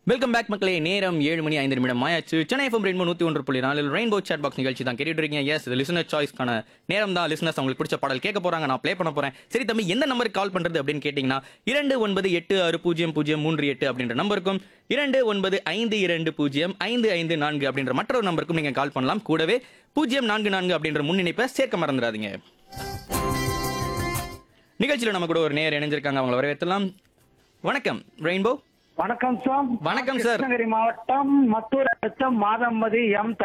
Welcome back மக்களே நேரம் ஏழு மணி ஐந்து நிமிடம் ஆயாச்சு சென்னை எஃப்எம் ரெயின்போ நூத்தி ஒன்று புள்ளி நாலில் ரெயின்போ சேட் பாக்ஸ் நிகழ்ச்சி தான் கேட்டுட்டு இருக்கீங்க எஸ் இது லிசனர் சாய்ஸ்க்கான நேரம் தான் லிசனர்ஸ் அவங்களுக்கு பிடிச்ச பாடல் கேட்க போறாங்க நான் ப்ளே பண்ண போறேன் சரி தம்பி எந்த நம்பருக்கு கால் பண்றது அப்படின்னு கேட்டீங்கன்னா இரண்டு ஒன்பது எட்டு ஆறு பூஜ்ஜியம் பூஜ்ஜியம் மூன்று எட்டு அப்படின்ற நம்பருக்கும் இரண்டு ஒன்பது ஐந்து இரண்டு பூஜ்ஜியம் ஐந்து ஐந்து நான்கு அப்படின்ற மற்றொரு நம்பருக்கும் நீங்க கால் பண்ணலாம் கூடவே பூஜ்ஜியம் நான்கு நான்கு அப்படின்ற முன்னிணைப்பை சேர்க்க மறந்துடாதீங்க நிகழ்ச்சியில் நம்ம கூட ஒரு நேர் இணைஞ்சிருக்காங்க அவங்களை வரவேற்றலாம் வணக்கம் ரெயின்போ வணக்கம் சார் வணக்கம் சார். கிருஷ்ணகிரி மாவட்டம் மத்தூர் அடுத்த மாதம்பதி எம்